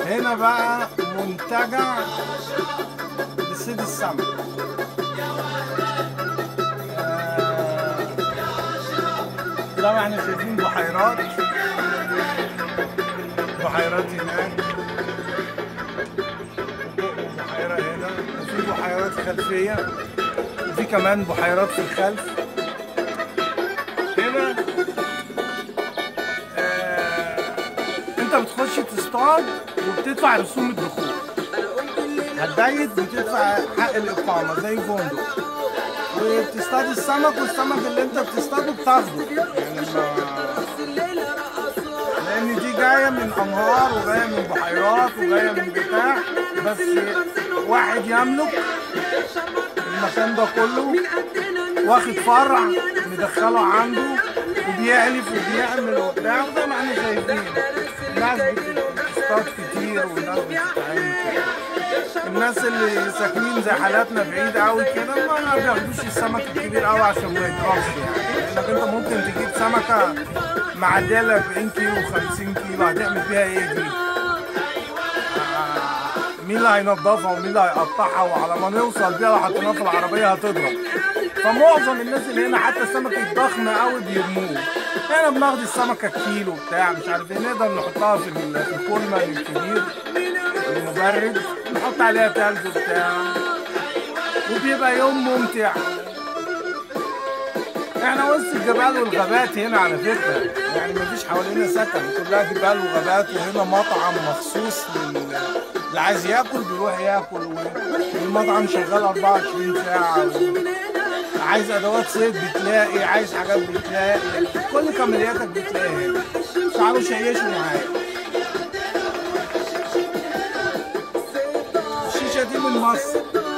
هنا بقى منتجع لصيد السمك آه، زي ما احنا شايفين بحيرات بحيرات هناك وبحيرة هنا وفي بحيرات خلفية وفي كمان بحيرات في الخلف هنا آه، انت بتخش تصطاد وبتدفع رسوم الدخول هتبيت بتدفع حق الإقامة زي فندق وبتصطاد السمك والسمك اللي انت بتصطاده بتاخده يعني ما لان دي جايه من انهار وجايه من بحيرات وجايه من بتاع بس واحد يملك المكان ده كله واخد فرع مدخله عنده وبيعلف وبيعمل وبتاع وزي ما احنا شايفين ناس بتصطاد كتير وناس بتتعامل كده الناس اللي ساكنين زي حالاتنا بعيد قوي كده ما بياخدوش السمك الكبير قوي عشان ما يضربش يعني لانك انت ممكن تجيب سمكه معديه ل 40 كيلو 50 كيلو هتعمل بيها ايه دي؟ آه، مين اللي هينضفها ومين اللي هيقطعها وعلى ما نوصل بيها لو حطيناها في العربيه هتضرب فمعظم الناس اللي هنا حتى السمك الضخم قوي بيرموه هنا بناخد السمكه كيلو بتاع مش عارف ايه نقدر نحطها في ال- في الكولمه الكبير المبرد نحط عليها تلج وبتاع وبيبقى يوم ممتع احنا وسط الجبال والغابات هنا على فكره يعني مفيش حوالينا سكن كلها جبال وغابات وهنا مطعم مخصوص لل اللي عايز ياكل بيروح ياكل والمطعم شغال 24 ساعه عايز ادوات صيد بتلاقي عايز حاجات بتلاقي كل كمالياتك بتلاقيها هنا تعالوا شيشوا معايا الشيشه دي من مصر